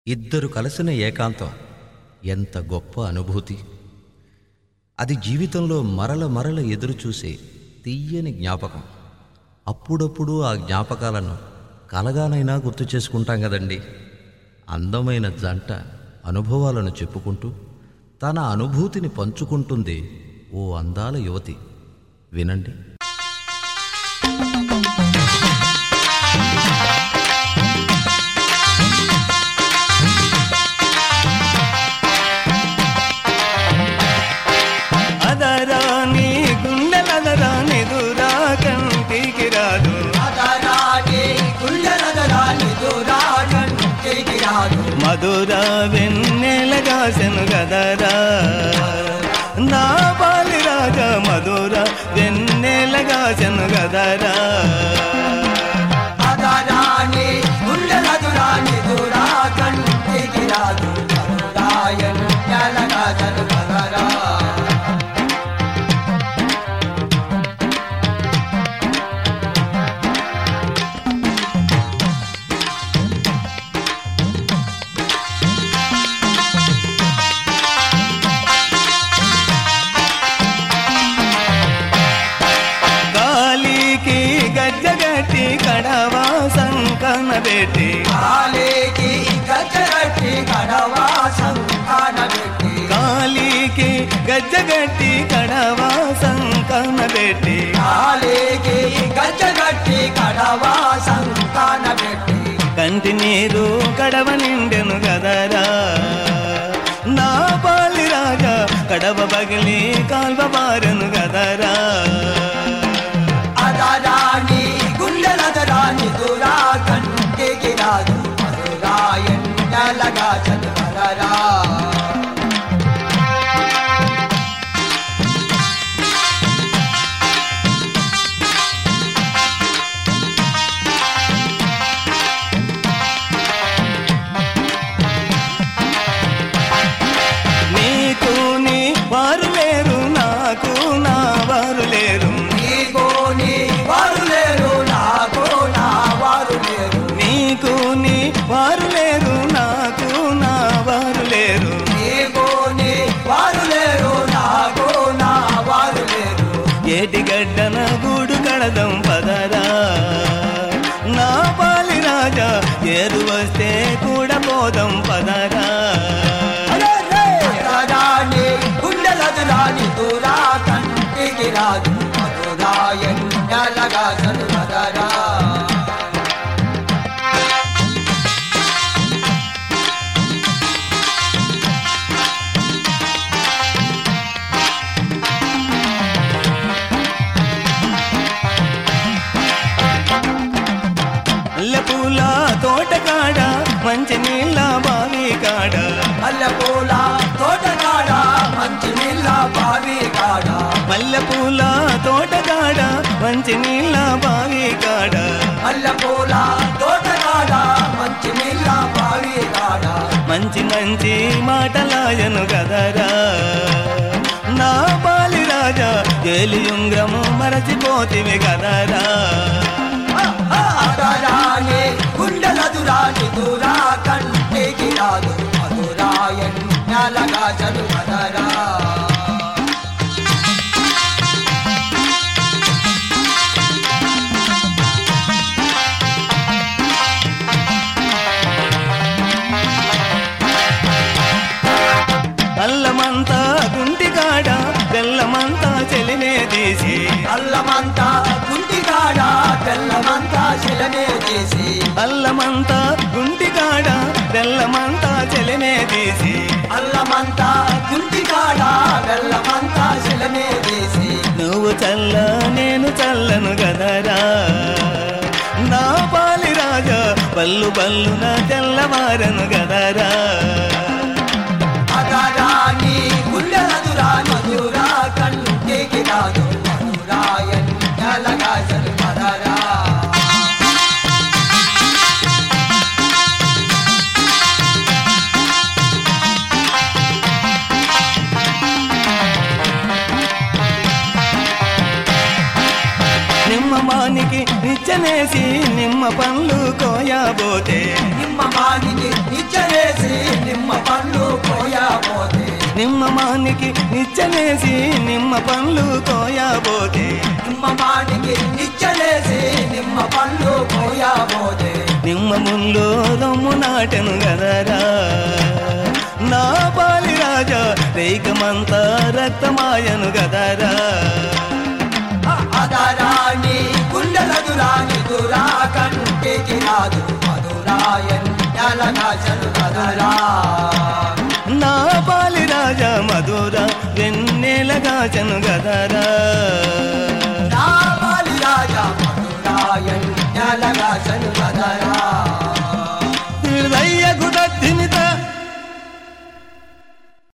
ఇద్దరు కలిసిన ఏకాంతం ఎంత గొప్ప అనుభూతి అది జీవితంలో మరల మరల ఎదురుచూసే తీయని జ్ఞాపకం అప్పుడప్పుడు ఆ జ్ఞాపకాలను కలగానైనా గుర్తు చేసుకుంటాం కదండి అందమైన జంట అనుభవాలను చెప్పుకుంటూ తన అనుభూతిని పంచుకుంటుంది ఓ అందాల యువతి వినండి అదరాని గుండెలదరాని దురా కంటికి రాదు అదరాని గుండెలదరాని దురాగంటికి రాదు మధుర వెన్నెలగాసెను గదరా నా బాలి రాజా మధుర వెన్నెలగాసెను గదరా అదరాని గుండెలదురాని దురాగంటికి రాదు మధురాయన్ ఎలగా చదువదరా గాలికి గజ్జగట్టి కడవా సంకన పెట్టి కాలేకి గచ్చగట్టి కడవా సంతాన పెట్టి గాలికి గజ్జగట్టి కడవా సంకన పెట్టి కాలేకి గచ్చగట్టి కడవా సంతాన పెట్టి కంటి నీరు కడవ నిండెను గదరా నా పాలి రాజా కడవ బగిలి కాల్వ బారెను గదరా అదరాని గుండెలదరాని దురా కంటికి రాదు మధురాయన్ ఎలగా చదువదరా నీకు నీ వారు లేరు నాకు నా వారు లేరు నీకు నీ వారు లేరు నాకు నా వారు లేరు నీకు నీ వారు లేరు నాకు నా వారు లేరు నీకు నీ వారు లేరు నాకు నా వారు లేరు ఏటి గడ్డన గూడు కడదం పదరా నా పాలి రాజా ఏరు వస్తే కూడా పోదం పదరా అదరాని గుండెలదరాని దురా కంటికి రాదు మధురాయన్ ఎలగా చదువదరా అల్ల పూల తోట కాడ మంచి నీళ్ళ బావి కాడ మల్లెపూల తోటకాడ మంచి నీళ్ళ బావి కాడ మల్లె పూల తోట కాడ మంచి నీళ్ళ బావి కాడ మల్లెపూల తోటకాడ మంచి నీళ్ళ బావి కాడ మంచి మంచి మాటలాయను గదరా నా బాలి రాజా ఏలియుంగ్రము మరచిపోతివి గదరా అదరాని గుండెలదురాని దురా కంటికి రాదు మధురాయన్ నెలగా చదువదరా అల్లమంతా గుంటి కాడ బెల్లమంతా చెలినే తీసి అల్లమంతా గుంటికాడ బెల్లమంతా శిలనే చేసి అల్లమంతా గుంటి కాడ బెల్లమంతా చెలినే తీసి అల్లమంతా గుంటికాడ బెల్లమంతా శిలనే చేసి నువ్వు చల్ల నేను చల్లను గదరా నా పాలి రాజా పల్లు పల్లున తెల్లవారను గదరా అదరాని గుండెలదురాని దురా కంటికి రాదు మధురాయన్ ఎలగా చదువదరా నిమ్మమానికి నిత్య నిచ్చనేసి నిమ్మ పండ్లు కోయబోతే నిమ్మ మానికి నిచ్చనేసి నిమ్మ పండ్లు పోయాపోతే నిమ్మ మానికి నిచ్చనేసి నిమ్మ పండ్లు కోయబోతే నిమ్మ మానికి నిచ్చనేసి నిమ్మ పండ్లు పోయాపోతే నిమ్మ ముళ్ళు రొమ్ము నాటెను గదరా నా పాలి రాజా రేకమంతా రక్తమాయను గదరా అదరాని గుండెలదు రాని దురా కంటికి రాదు మధురాయన్ ఎలగాచలు కదరా నా పాలి రాజా మధుర వెన్నెలగాచను గదరా